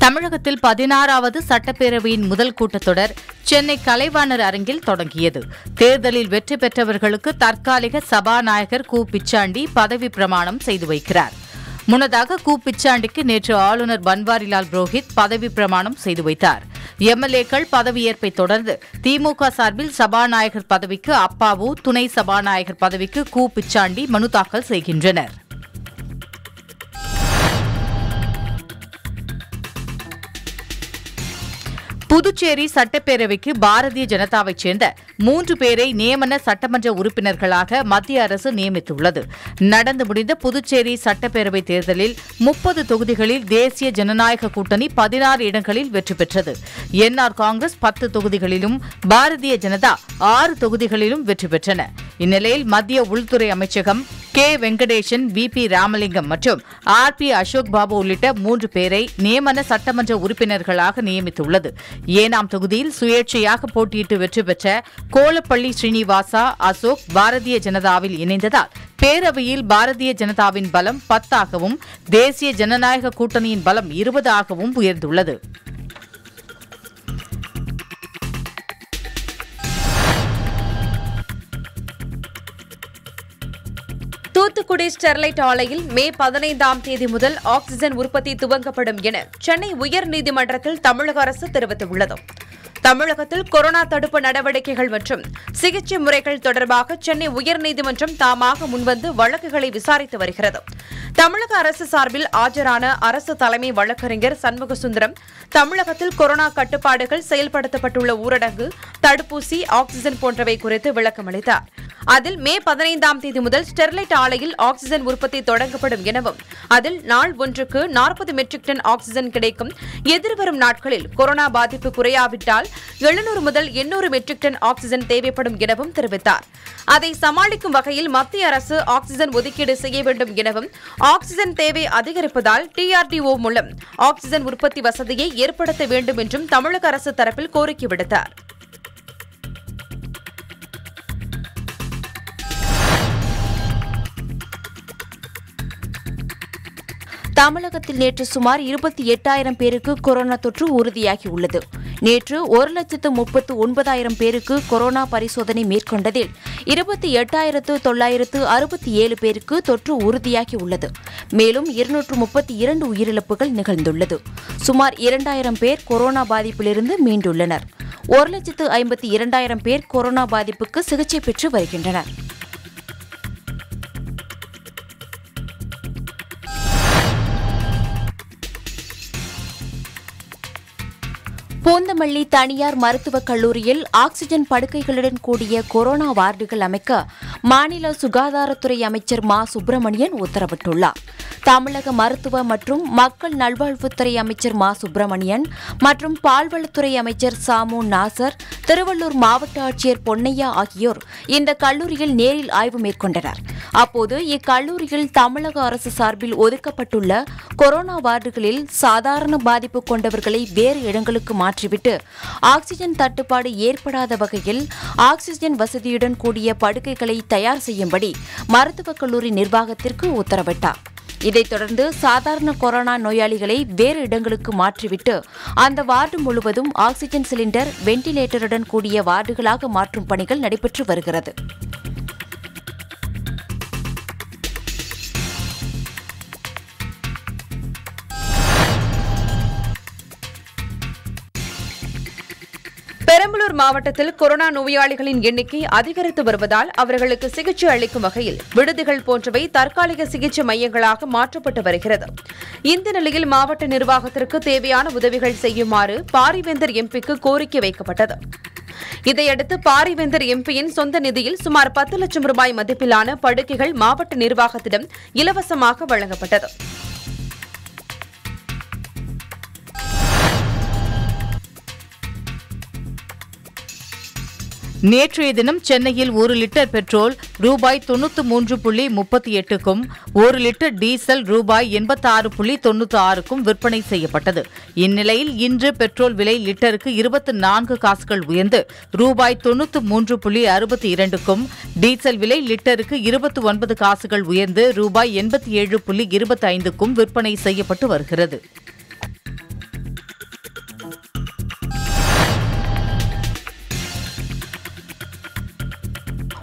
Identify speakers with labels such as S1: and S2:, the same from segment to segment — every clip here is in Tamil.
S1: தமிழகத்தில் பதினாறாவது சட்டப்பேரவையின் முதல் கூட்டத்தொடர் சென்னை கலைவாணர் அரங்கில் தொடங்கியது தேர்தலில் வெற்றி பெற்றவர்களுக்கு தற்காலிக சபாநாயகர் கு பிச்சாண்டி பதவி பிரமாணம் செய்து வைக்கிறார் முன்னதாக கு பிச்சாண்டிக்கு நேற்று ஆளுநர் பன்வாரிலால் புரோஹித் பதவி பிரமாணம் செய்து வைத்தார் எம்எல்ஏக்கள் பதவியேற்பை தொடர்ந்து திமுக சார்பில் சபாநாயகர் பதவிக்கு அப்பாவு துணை சபாநாயகர் பதவிக்கு கு பிச்சாண்டி மனு தாக்கல் செய்கின்றனர் புதுச்சேரி சட்டப்பேரவைக்கு பாரதிய ஜனதாவைச் சேர்ந்த மூன்று பேரை நியமன சட்டமன்ற உறுப்பினர்களாக மத்திய அரசு நியமித்துள்ளது நடந்து முடிந்த புதுச்சேரி சட்டப்பேரவை தேர்தலில் முப்பது தொகுதிகளில் தேசிய ஜனநாயக கூட்டணி பதினாறு இடங்களில் வெற்றி பெற்றது என்ஆர் காங்கிரஸ் பத்து தொகுதிகளிலும் பாரதிய ஜனதா ஆறு தொகுதிகளிலும் வெற்றி பெற்றன இந்நிலையில் மத்திய உள்துறை அமைச்சகம் K Venkatesan V P Ramalingam மற்றும் ஆர் பி அசோக் பாபு உள்ளிட்ட மூன்று பேரை நியமன சட்டமன்ற உறுப்பினர்களாக நியமித்துள்ளது ஏனாம் தொகுதியில் சுயேட்சையாக போட்டியிட்டு வெற்றி பெற்ற கோலப்பள்ளி ஸ்ரீனிவாசா அசோக் பாரதிய ஜனதாவில் இணைந்ததால் பேரவையில் பாரதிய ஜனதாவின் பலம் பத்தாகவும் தேசிய ஜனநாயக கூட்டணியின் பலம் இருபது ஆகவும் உயர்ந்துள்ளது
S2: தூத்துக்குடி ஸ்டெர்லைட் ஆலையில் மே பதினைந்தாம் தேதி முதல் ஆக்ஸிஜன் உற்பத்தி துவங்கப்படும் என சென்னை உயர்நீதிமன்றத்தில் தமிழக அரசு தெரிவித்துள்ளது தமிழகத்தில் கொரோனா தடுப்பு நடவடிக்கைகள் மற்றும் சிகிச்சை முறைகள் தொடர்பாக சென்னை உயர்நீதிமன்றம் தாமாக முன்வந்து வழக்குகளை விசாரித்து வருகிறது தமிழக அரசு சார்பில் ஆஜரான அரசு தலைமை வழக்கறிஞர் சண்முகசுந்தரம் தமிழகத்தில் கொரோனா கட்டுப்பாடுகள் செயல்படுத்தப்பட்டுள்ள ஊரடங்கு தடுப்பூசி ஆக்ஸிஜன் போன்றவை குறித்து விளக்கமளித்தார் அதில் மே பதினைந்தாம் தேதி முதல் ஸ்டெர்லைட் ஆலையில் ஆக்ஸிஜன் உற்பத்தி தொடங்கப்படும் எனவும் அதில் நாள் ஒன்றுக்கு நாற்பது மெட்ரிக் டன் ஆக்ஸிஜன் கிடைக்கும் எதிர்வரும் நாட்களில் கொரோனா பாதிப்பு குறையாவிட்டால் எழுநூறு முதல் எண்ணூறு மெட்ரிக் டன் ஆக்ஸிஜன் தேவைப்படும் எனவும் தெரிவித்தார் அதை சமாளிக்கும் வகையில் மத்திய அரசு ஆக்ஸிஜன் ஒதுக்கீடு செய்ய வேண்டும் எனவும் ஆக்ஸிஜன் தேவை அதிகரிப்பதால் டிஆர்டிஓ மூலம் ஆக்ஸிஜன் உற்பத்தி வசதியை ஏற்படுத்த வேண்டும் என்றும் தமிழக அரசு தரப்பில் கோரிக்கை விடுத்தார்
S3: தமிழகத்தில் நேற்று சுமார் இருபத்தி எட்டாயிரம் பேருக்கு கொரோனா தொற்று உறுதியாகியுள்ளது நேற்று ஒரு லட்சத்து முப்பத்து ஒன்பதாயிரம் பேருக்கு கொரோனா பரிசோதனை மேற்கொண்டதில் இருபத்தி எட்டாயிரத்து தொள்ளாயிரத்து அறுபத்தி ஏழு பேருக்கு தொற்று உறுதியாகியுள்ளது மேலும் இருநூற்று முப்பத்தி இரண்டு உயிரிழப்புகள் நிகழ்ந்துள்ளது சுமார் இரண்டாயிரம் பேர் கொரோனா பாதிப்பிலிருந்து மீண்டுள்ளனர் ஒரு லட்சத்து ஐம்பத்தி இரண்டாயிரம் பேர் கொரோனா பாதிப்புக்கு சிகிச்சை பெற்று வருகின்றனர் பூந்தமல்லி தனியார் மருத்துவக் கல்லூரியில் ஆக்ஸிஜன் படுக்கைகளுடன் கூடிய கொரோனா வார்டுகள் அமைக்க மாநில சுகாதாரத்துறை அமைச்சர் மா சுப்பிரமணியன் உத்தரவிட்டுள்ளார் தமிழக மருத்துவ மற்றும் மக்கள் நல்வாழ்வுத்துறை அமைச்சர் மா சுப்பிரமணியன் மற்றும் பால்வளத்துறை அமைச்சர் சாமு நாசர் திருவள்ளூர் மாவட்ட ஆட்சியர் பொன்னையா ஆகியோர் இந்த கல்லூரியில் நேரில் ஆய்வு மேற்கொண்டனர் அப்போது இக்கல்லூரியில் தமிழக அரசு சார்பில் ஒதுக்கப்பட்டுள்ள கொரோனா வார்டுகளில் சாதாரண பாதிப்பு கொண்டவர்களை வேறு இடங்களுக்கு மாற்றிவிட்டு ஆக்ஸிஜன் தட்டுப்பாடு ஏற்படாத வகையில் ஆக்ஸிஜன் வசதியுடன் கூடிய படுக்கைகளை தயார் செய்யும்படி மருத்துவக் கல்லூரி நிர்வாகத்திற்கு உத்தரவிட்டார் இதைத் தொடர்ந்து சாதாரண கொரோனா நோயாளிகளை வேறு இடங்களுக்கு மாற்றிவிட்டு அந்த வார்டு முழுவதும் ஆக்ஸிஜன் சிலிண்டர் வெண்டிலேட்டருடன் கூடிய வார்டுகளாக மாற்றும் பணிகள் நடைபெற்று வருகிறது
S2: பெரம்பலூர் மாவட்டத்தில் கொரோனா நோயாளிகளின் எண்ணிக்கை அதிகரித்து வருவதால் அவர்களுக்கு சிகிச்சை அளிக்கும் வகையில் விடுதிகள் போன்றவை தற்காலிக சிகிச்சை மையங்களாக மாற்றப்பட்டு வருகிறது இந்த நிலையில் மாவட்ட நிர்வாகத்திற்கு தேவையான உதவிகள் செய்யுமாறு பாரிவேந்தர் எம்பிக்கு கோரிக்கை வைக்கப்பட்டது இதையடுத்து பாரிவேந்தர் எம்பியின் சொந்த நிதியில் சுமார் பத்து லட்சம் ரூபாய் மதிப்பிலான படுக்கைகள் மாவட்ட நிர்வாகத்திடம் இலவசமாக வழங்கப்பட்டது
S1: நேற்றைய தினம் சென்னையில் ஒரு லிட்டர் பெட்ரோல் ரூபாய் தொண்ணூற்று மூன்று புள்ளி முப்பத்தி எட்டுக்கும் ஒரு லிட்டர் டீசல் ரூபாய் எண்பத்தாறு புள்ளி தொண்ணூற்று ஆறுக்கும் விற்பனை செய்யப்பட்டது இந்நிலையில் இன்று பெட்ரோல் விலை லிட்டருக்கு இருபத்தி நான்கு காசுகள் உயர்ந்து ரூபாய் தொண்ணூற்று மூன்று புள்ளி அறுபத்தி இரண்டுக்கும் டீசல் விலை லிட்டருக்கு இருபத்தி ஒன்பது காசுகள் உயர்ந்து ரூபாய் எண்பத்தி ஏழு புள்ளி இருபத்தி ஐந்துக்கும் விற்பனை செய்யப்பட்டு வருகிறது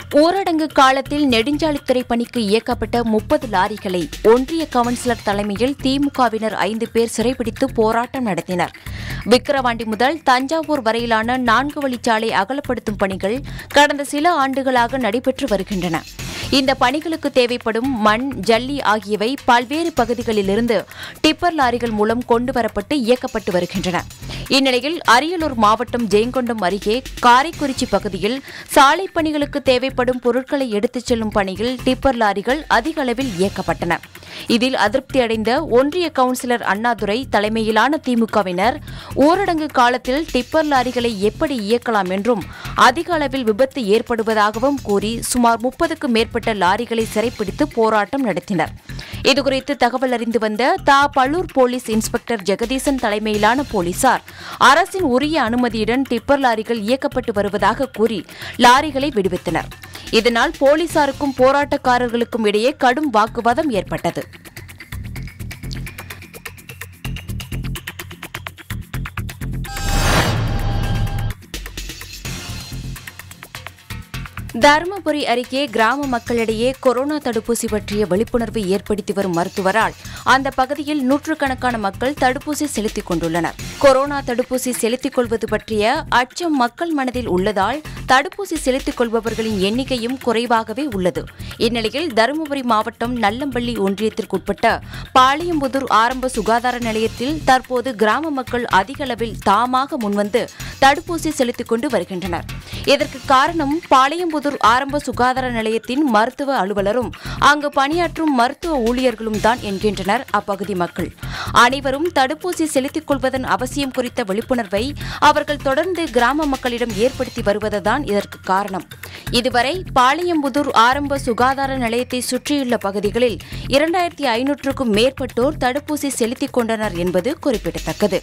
S3: ஊரடங்கு காலத்தில் நெடுஞ்சாலைத்துறை பணிக்கு இயக்கப்பட்ட முப்பது லாரிகளை ஒன்றிய கவுன்சிலர் தலைமையில் திமுகவினர் ஐந்து பேர் சிறைபிடித்து போராட்டம் நடத்தினர் விக்கிரவாண்டி முதல் தஞ்சாவூர் வரையிலான நான்கு வழிச்சாலை அகலப்படுத்தும் பணிகள் கடந்த சில ஆண்டுகளாக நடைபெற்று வருகின்றன இந்த பணிகளுக்கு தேவைப்படும் மண் ஜல்லி ஆகியவை பல்வேறு பகுதிகளிலிருந்து டிப்பர் லாரிகள் மூலம் கொண்டுவரப்பட்டு இயக்கப்பட்டு வருகின்றன இந்நிலையில் அரியலூர் மாவட்டம் ஜெயங்கொண்டம் அருகே காரைக்குறிச்சி பகுதியில் சாலை பணிகளுக்கு தேவைப்படும் பொருட்களை எடுத்துச் செல்லும் பணியில் டிப்பர் லாரிகள் அதிக அளவில் இயக்கப்பட்டன இதில் அதிருப்தி அடைந்த ஒன்றிய கவுன்சிலர் அண்ணாதுரை தலைமையிலான திமுகவினர் ஊரடங்கு காலத்தில் டிப்பர் லாரிகளை எப்படி இயக்கலாம் என்றும் அதிக அளவில் விபத்து ஏற்படுவதாகவும் கூறி சுமார் முப்பதுக்கும் மேற்பட்ட லாரிகளை சிறைப்பிடித்து போராட்டம் நடத்தினர் இதுகுறித்து தகவல் அறிந்து வந்த தா பள்ளூர் போலீஸ் இன்ஸ்பெக்டர் ஜெகதீசன் தலைமையிலான போலீசார் அரசின் உரிய அனுமதியுடன் டிப்பர் லாரிகள் இயக்கப்பட்டு வருவதாக கூறி லாரிகளை விடுவித்தனர் இதனால் போலீசாருக்கும் போராட்டக்காரர்களுக்கும் இடையே கடும் வாக்குவாதம் ஏற்பட்டது தருமபுரி அருகே கிராம மக்களிடையே கொரோனா தடுப்பூசி பற்றிய விழிப்புணர்வு ஏற்படுத்தி வரும் மருத்துவரால் அந்த பகுதியில் நூற்றுக்கணக்கான மக்கள் தடுப்பூசி செலுத்திக் கொண்டுள்ளனர் கொரோனா தடுப்பூசி செலுத்திக் கொள்வது பற்றிய அச்சம் மக்கள் மனதில் உள்ளதால் தடுப்பூசி செலுத்திக் கொள்பவர்களின் எண்ணிக்கையும் குறைவாகவே உள்ளது இந்நிலையில் தருமபுரி மாவட்டம் நல்லம்பள்ளி ஒன்றியத்திற்குட்பட்ட பாளையம்புதூர் ஆரம்ப சுகாதார நிலையத்தில் தற்போது கிராம மக்கள் அதிக அளவில் தாமாக முன்வந்து தடுப்பூசி செலுத்திக் கொண்டு வருகின்றனர் இதற்கு காரணம் பாளையம்புதூர் ஆரம்ப சுகாதார நிலையத்தின் மருத்துவ அலுவலரும் அங்கு பணியாற்றும் மருத்துவ ஊழியர்களும் தான் என்கின்றனர் அப்பகுதி மக்கள் அனைவரும் தடுப்பூசி செலுத்திக் கொள்வதன் அவசியம் குறித்த விழிப்புணர்வை அவர்கள் தொடர்ந்து கிராம மக்களிடம் ஏற்படுத்தி வருவதுதான் இதற்கு காரணம் இதுவரை பாளையம்புதூர் ஆரம்ப சுகாதார நிலையத்தை சுற்றியுள்ள பகுதிகளில் இரண்டாயிரத்தி ஐநூற்றுக்கும் மேற்பட்டோர் தடுப்பூசி செலுத்திக் கொண்டனர் என்பது குறிப்பிடத்தக்கது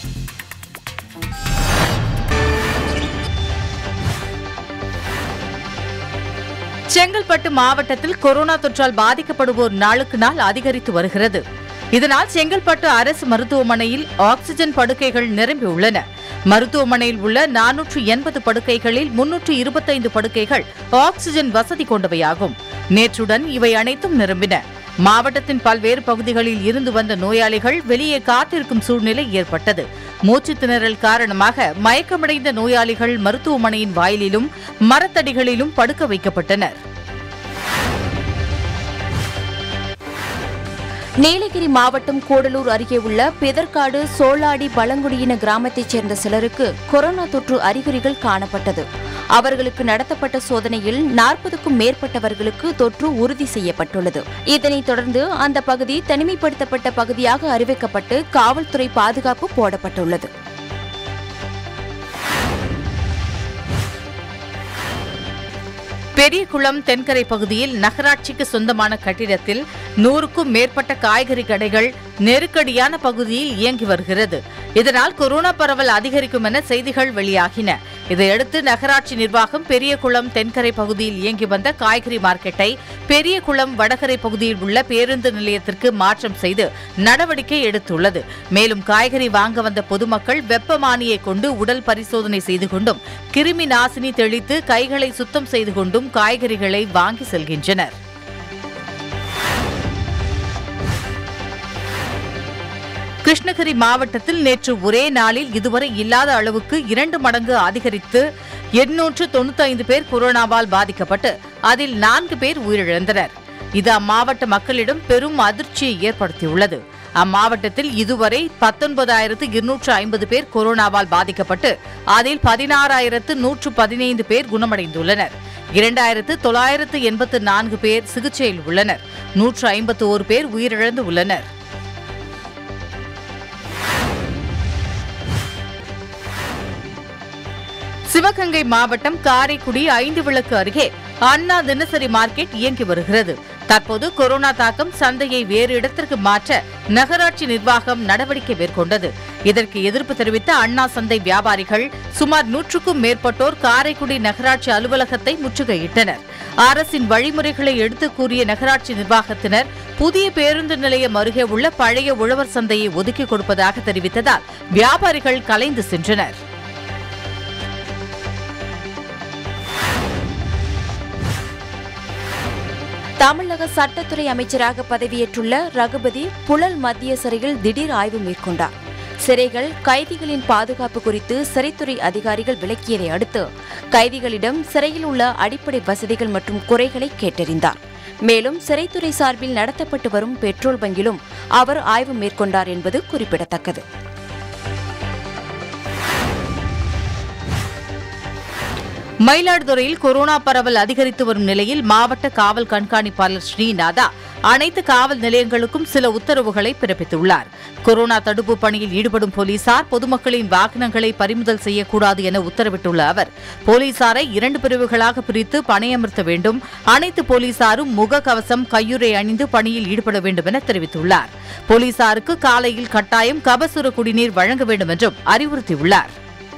S1: செங்கல்பட்டு மாவட்டத்தில் கொரோனா தொற்றால் பாதிக்கப்படுவோர் நாளுக்கு நாள் அதிகரித்து வருகிறது இதனால் செங்கல்பட்டு அரசு மருத்துவமனையில் ஆக்ஸிஜன் படுக்கைகள் நிரம்பியுள்ளன மருத்துவமனையில் உள்ள நானூற்று எண்பது படுக்கைகளில் முன்னூற்று இருபத்தைந்து படுக்கைகள் ஆக்ஸிஜன் வசதி கொண்டவையாகும் நேற்றுடன் இவை அனைத்தும் நிரம்பின மாவட்டத்தின் பல்வேறு பகுதிகளில் இருந்து வந்த நோயாளிகள் வெளியே காத்திருக்கும் சூழ்நிலை ஏற்பட்டது மூச்சுத் திணறல் காரணமாக மயக்கமடைந்த நோயாளிகள் மருத்துவமனையின் வாயிலிலும் மரத்தடிகளிலும் படுக்க வைக்கப்பட்டனர்
S3: நீலகிரி மாவட்டம் கூடலூர் அருகே உள்ள பிதற்காடு சோளாடி பழங்குடியின கிராமத்தைச் சேர்ந்த சிலருக்கு கொரோனா தொற்று அறிகுறிகள் காணப்பட்டது அவர்களுக்கு நடத்தப்பட்ட சோதனையில் நாற்பதுக்கும் மேற்பட்டவர்களுக்கு தொற்று உறுதி செய்யப்பட்டுள்ளது இதனைத் தொடர்ந்து அந்த பகுதி தனிமைப்படுத்தப்பட்ட பகுதியாக அறிவிக்கப்பட்டு காவல்துறை பாதுகாப்பு போடப்பட்டுள்ளது
S1: பெரியகுளம் தென்கரை பகுதியில் நகராட்சிக்கு சொந்தமான கட்டிடத்தில் நூறுக்கும் மேற்பட்ட காய்கறி கடைகள் நெருக்கடியான பகுதியில் இயங்கி வருகிறது இதனால் கொரோனா பரவல் அதிகரிக்கும் என செய்திகள் வெளியாகின இதையடுத்து நகராட்சி நிர்வாகம் பெரியகுளம் தென்கரை பகுதியில் இயங்கி வந்த காய்கறி மார்க்கெட்டை பெரியகுளம் வடகரை பகுதியில் உள்ள பேருந்து நிலையத்திற்கு மாற்றம் செய்து நடவடிக்கை எடுத்துள்ளது மேலும் காய்கறி வாங்க வந்த பொதுமக்கள் வெப்பமானியை கொண்டு உடல் பரிசோதனை செய்து கொண்டும் கிருமி நாசினி தெளித்து கைகளை சுத்தம் செய்து கொண்டும் காய்கறிகளை வாங்கி செல்கின்றனர் கிருஷ்ணகிரி மாவட்டத்தில் நேற்று ஒரே நாளில் இதுவரை இல்லாத அளவுக்கு இரண்டு மடங்கு அதிகரித்து எண்ணூற்று தொண்ணூத்தி ஐந்து பேர் கொரோனாவால் பாதிக்கப்பட்டு அதில் நான்கு பேர் உயிரிழந்தனர் இது அம்மாவட்ட மக்களிடம் பெரும் அதிர்ச்சியை ஏற்படுத்தியுள்ளது அம்மாவட்டத்தில் இதுவரை பத்தொன்பதாயிரத்து இருநூற்று ஐம்பது பேர் கொரோனாவால் பாதிக்கப்பட்டு அதில் பதினாறாயிரத்து நூற்று பதினைந்து பேர் குணமடைந்துள்ளனர் இரண்டாயிரத்து தொள்ளாயிரத்து எண்பத்து நான்கு பேர் சிகிச்சையில் உள்ளனர் நூற்று ஐம்பத்து ஒரு பேர் உயிரிழந்து உள்ளனர் சிவகங்கை மாவட்டம் காரைக்குடி ஐந்து விளக்கு அருகே அண்ணா தினசரி மார்க்கெட் இயங்கி வருகிறது தற்போது கொரோனா தாக்கம் சந்தையை வேறு இடத்திற்கு மாற்ற நகராட்சி நிர்வாகம் நடவடிக்கை மேற்கொண்டது இதற்கு எதிர்ப்பு தெரிவித்த அண்ணா சந்தை வியாபாரிகள் சுமார் நூற்றுக்கும் மேற்பட்டோர் காரைக்குடி நகராட்சி அலுவலகத்தை முற்றுகையிட்டனர் அரசின் வழிமுறைகளை எடுத்துக் கூறிய நகராட்சி நிர்வாகத்தினர் புதிய பேருந்து நிலையம் அருகே உள்ள பழைய உழவர் சந்தையை ஒதுக்கிக் கொடுப்பதாக தெரிவித்ததால் வியாபாரிகள் கலைந்து சென்றனர்
S3: தமிழக சட்டத்துறை அமைச்சராக பதவியேற்றுள்ள ரகுபதி புழல் மத்திய சிறையில் திடீர் ஆய்வு மேற்கொண்டார் சிறைகள் கைதிகளின் பாதுகாப்பு குறித்து சிறைத்துறை அதிகாரிகள் விளக்கியதை அடுத்து கைதிகளிடம் சிறையில் உள்ள அடிப்படை வசதிகள் மற்றும் குறைகளை கேட்டறிந்தார் மேலும் சிறைத்துறை சார்பில் நடத்தப்பட்டு வரும் பெட்ரோல் பங்கிலும் அவர் ஆய்வு மேற்கொண்டார் என்பது குறிப்பிடத்தக்கது
S1: மயிலாடுதுறையில் கொரோனா பரவல் அதிகரித்து வரும் நிலையில் மாவட்ட காவல் கண்காணிப்பாளர் ஸ்ரீநாதா அனைத்து காவல் நிலையங்களுக்கும் சில உத்தரவுகளை பிறப்பித்துள்ளார் கொரோனா தடுப்பு பணியில் ஈடுபடும் போலீசார் பொதுமக்களின் வாகனங்களை பறிமுதல் செய்யக்கூடாது என உத்தரவிட்டுள்ள அவர் போலீசாரை இரண்டு பிரிவுகளாக பிரித்து பணியமர்த்த வேண்டும் அனைத்து போலீசாரும் முகக்கவசம் கையுறை அணிந்து பணியில் ஈடுபட வேண்டும் என தெரிவித்துள்ளார் போலீசாருக்கு காலையில் கட்டாயம் கபசுர குடிநீர் வழங்க வேண்டும் என்றும் அறிவுறுத்தியுள்ளார்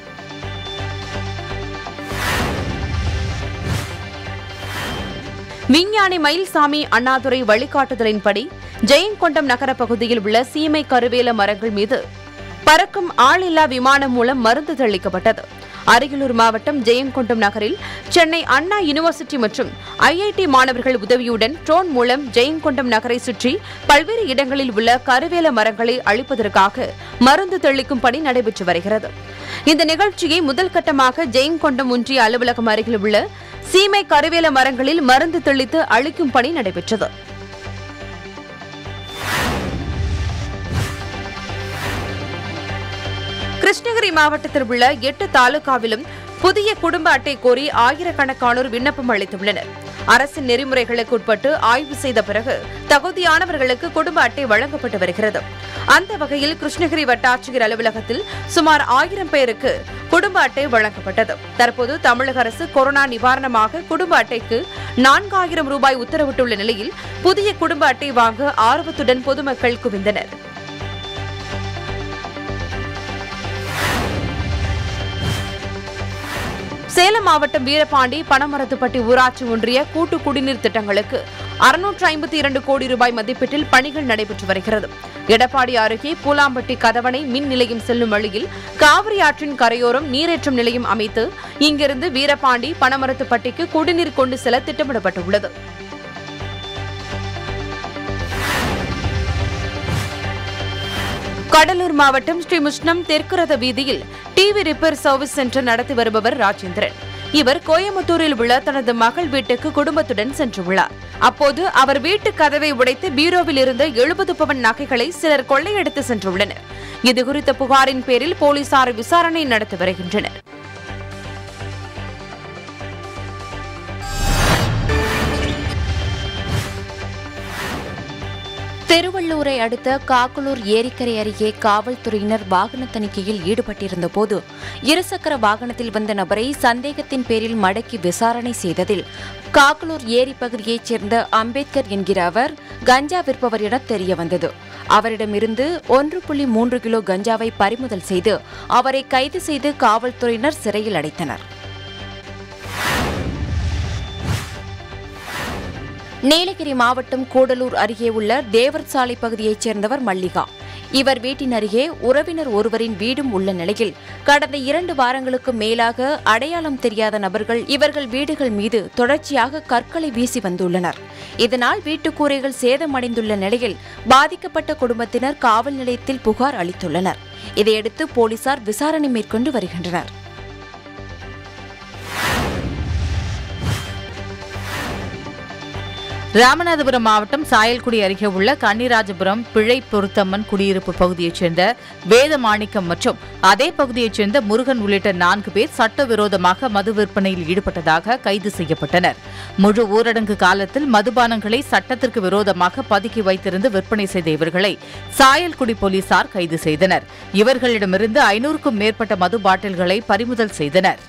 S2: விஞ்ஞானி மயில்சாமி அண்ணாதுரை வழிகாட்டுதலின்படி ஜெயங்கொண்டம் நகர பகுதியில் உள்ள சீமை கருவேல மரங்கள் மீது பறக்கும் ஆளில்லா விமானம் மூலம் மருந்து தெளிக்கப்பட்டது அரியலூர் மாவட்டம் ஜெயங்கொண்டம் நகரில் சென்னை அண்ணா யூனிவர்சிட்டி மற்றும் ஐஐடி மாணவர்கள் உதவியுடன் ட்ரோன் மூலம் ஜெயங்கொண்டம் நகரை சுற்றி பல்வேறு இடங்களில் உள்ள கருவேல மரங்களை அழிப்பதற்காக மருந்து தெளிக்கும் பணி நடைபெற்று வருகிறது இந்த நிகழ்ச்சியை முதல் கட்டமாக ஜெயங்கொண்டம் ஒன்றிய அலுவலகம் அருகில் உள்ள சீமை கருவேல மரங்களில் மருந்து தெளித்து அழிக்கும் பணி நடைபெற்றது கிருஷ்ணகிரி மாவட்டத்தில் உள்ள எட்டு தாலுகாவிலும் புதிய குடும்ப அட்டை கோரி ஆயிரக்கணக்கானோர் விண்ணப்பம் அளித்துள்ளனர் அரசின் நெறிமுறைகளுக்கு உட்பட்டு ஆய்வு செய்த பிறகு தகுதியானவர்களுக்கு குடும்ப அட்டை வழங்கப்பட்டு வருகிறது அந்த வகையில் கிருஷ்ணகிரி வட்டாட்சியர் அலுவலகத்தில் சுமார் ஆயிரம் பேருக்கு குடும்ப அட்டை வழங்கப்பட்டது தற்போது தமிழக அரசு கொரோனா நிவாரணமாக குடும்ப அட்டைக்கு நான்காயிரம் ரூபாய் உத்தரவிட்டுள்ள நிலையில் புதிய குடும்ப அட்டை வாங்க ஆர்வத்துடன் பொதுமக்கள் குவிந்தனர் சேலம் மாவட்டம் வீரபாண்டி பனமரத்துப்பட்டி ஊராட்சி ஒன்றிய கூட்டு குடிநீர் திட்டங்களுக்கு அறுநூற்று ஐம்பத்தி இரண்டு கோடி ரூபாய் மதிப்பீட்டில் பணிகள் நடைபெற்று வருகிறது எடப்பாடி அருகே பூலாம்பட்டி கதவணை மின் நிலையம் செல்லும் வழியில் காவிரி ஆற்றின் கரையோரம் நீரேற்றும் நிலையம் அமைத்து இங்கிருந்து வீரபாண்டி பனமரத்துப்பட்டிக்கு குடிநீர் கொண்டு செல்ல திட்டமிடப்பட்டுள்ளது கடலூர் மாவட்டம் ஸ்ரீ முஷ்ணம் தெற்கு ரத வீதியில் டிவி ரிப்பேர் சர்வீஸ் சென்டர் நடத்தி வருபவர் ராஜேந்திரன் இவர் கோயம்புத்தூரில் உள்ள தனது மகள் வீட்டுக்கு குடும்பத்துடன் சென்றுள்ளார் அப்போது அவர் வீட்டு கதவை உடைத்து பீரோவில் இருந்த எழுபது பவன் நகைகளை சிலர் கொள்ளையடித்து சென்றுள்ளனர் இதுகுறித்த புகாரின் பேரில் போலீசார் விசாரணை நடத்தி வருகின்றனர்
S3: திருவள்ளூரை அடுத்த காக்கலூர் ஏரிக்கரை அருகே காவல்துறையினர் வாகன தணிக்கையில் ஈடுபட்டிருந்த போது இருசக்கர வாகனத்தில் வந்த நபரை சந்தேகத்தின் பேரில் மடக்கி விசாரணை செய்ததில் காக்கலூர் ஏரி பகுதியைச் சேர்ந்த அம்பேத்கர் என்கிற அவர் கஞ்சா விற்பவர் என தெரிய வந்தது அவரிடமிருந்து ஒன்று புள்ளி மூன்று கிலோ கஞ்சாவை பறிமுதல் செய்து அவரை கைது செய்து காவல்துறையினர் சிறையில் அடைத்தனர் நீலகிரி மாவட்டம் கூடலூர் அருகே உள்ள தேவர் சாலை பகுதியைச் சேர்ந்தவர் மல்லிகா இவர் வீட்டின் அருகே உறவினர் ஒருவரின் வீடும் உள்ள நிலையில் கடந்த இரண்டு வாரங்களுக்கு மேலாக அடையாளம் தெரியாத நபர்கள் இவர்கள் வீடுகள் மீது தொடர்ச்சியாக கற்களை வீசி வந்துள்ளனர் இதனால் வீட்டுக்கூரைகள் சேதமடைந்துள்ள நிலையில் பாதிக்கப்பட்ட குடும்பத்தினர் காவல் நிலையத்தில் புகார் அளித்துள்ளனர் இதையடுத்து போலீசார் விசாரணை மேற்கொண்டு வருகின்றனர்
S1: ராமநாதபுரம் மாவட்டம் சாயல்குடி அருகே உள்ள கன்னிராஜபுரம் பிழை பொருத்தம்மன் குடியிருப்பு பகுதியைச் சேர்ந்த வேதமாணிக்கம் மற்றும் அதே பகுதியைச் சேர்ந்த முருகன் உள்ளிட்ட நான்கு பேர் சட்டவிரோதமாக மது விற்பனையில் ஈடுபட்டதாக கைது செய்யப்பட்டனர் முழு ஊரடங்கு காலத்தில் மதுபானங்களை சட்டத்திற்கு விரோதமாக பதுக்கி வைத்திருந்து விற்பனை செய்த இவர்களை சாயல்குடி போலீசார் கைது செய்தனர் இவர்களிடமிருந்து ஐநூறுக்கும் மேற்பட்ட மது பாட்டில்களை பறிமுதல் செய்தனர்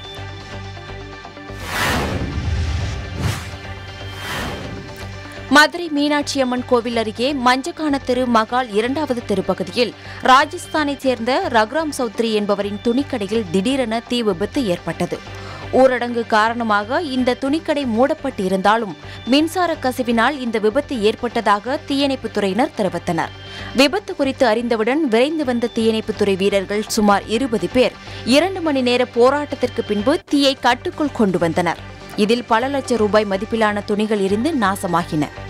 S3: மதுரை மீனாட்சி அம்மன் கோவில் அருகே மஞ்சக்கான தெரு மகால் இரண்டாவது தெருப்பகுதியில் ராஜஸ்தானைச் சேர்ந்த ரகுராம் சௌத்ரி என்பவரின் துணிக்கடையில் திடீரென தீ விபத்து ஏற்பட்டது ஊரடங்கு காரணமாக இந்த துணிக்கடை மூடப்பட்டு இருந்தாலும் மின்சார கசிவினால் இந்த விபத்து ஏற்பட்டதாக தீயணைப்புத் துறையினர் தெரிவித்தனர் விபத்து குறித்து அறிந்தவுடன் விரைந்து வந்த தீயணைப்புத்துறை வீரர்கள் சுமார் இருபது பேர் இரண்டு மணி நேர போராட்டத்திற்கு பின்பு தீயை கட்டுக்குள் கொண்டு வந்தனர் இதில் பல லட்சம் ரூபாய் மதிப்பிலான துணிகள் இருந்து நாசமாகின